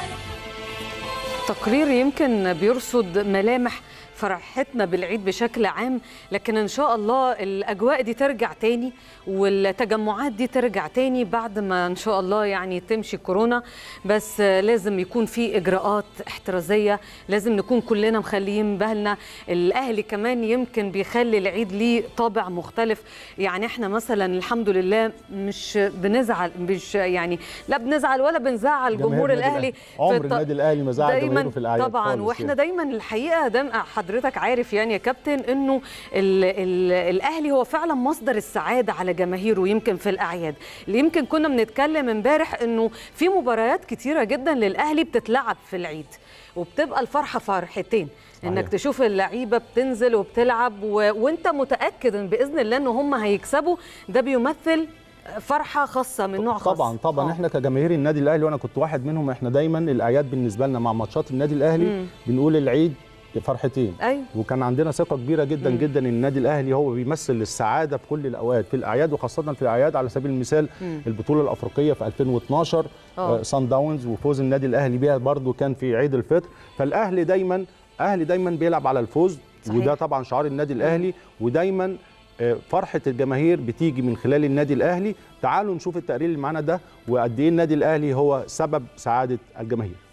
تقرير يمكن بيرصد ملامح فرحتنا بالعيد بشكل عام لكن ان شاء الله الاجواء دي ترجع تاني والتجمعات دي ترجع تاني بعد ما ان شاء الله يعني تمشي كورونا بس لازم يكون في اجراءات احترازيه لازم نكون كلنا مخليين بالنا الاهلي كمان يمكن بيخلي العيد ليه طابع مختلف يعني احنا مثلا الحمد لله مش بنزعل مش يعني لا بنزعل ولا بنزعل جمهور الاهلي عمر النادي الاهلي ما زعل جماهيره في الاعياد طبعا واحنا دايما الحقيقه ده حضرتك عارف يعني يا كابتن انه ال ال الاهلي هو فعلا مصدر السعاده على جماهيره يمكن في الاعياد اللي يمكن كنا بنتكلم امبارح انه في مباريات كتيره جدا للاهلي بتتلعب في العيد وبتبقى الفرحه فرحتين صحيح. انك تشوف اللعيبه بتنزل وبتلعب و... وانت متاكد ان باذن الله ان هم هيكسبوا ده بيمثل فرحه خاصه من نوع خاص طبعا طبعا أوه. احنا كجماهير النادي الاهلي وانا كنت واحد منهم احنا دايما الاعياد بالنسبه لنا مع ماتشات النادي الاهلي مم. بنقول العيد فرحتين أيوة. وكان عندنا ثقه كبيره جدا مم. جدا ان النادي الاهلي هو بيمثل السعاده في كل الاوقات في الاعياد وخاصه في الاعياد على سبيل المثال مم. البطوله الافريقيه في 2012 آه سان داونز وفوز النادي الاهلي بيها برده كان في عيد الفطر فالاهلي دايما اهلي دايما بيلعب على الفوز صحيح. وده طبعا شعار النادي الاهلي ودايما فرحه الجماهير بتيجي من خلال النادي الاهلي تعالوا نشوف التقرير اللي معانا ده وقد ايه النادي الاهلي هو سبب سعاده الجماهير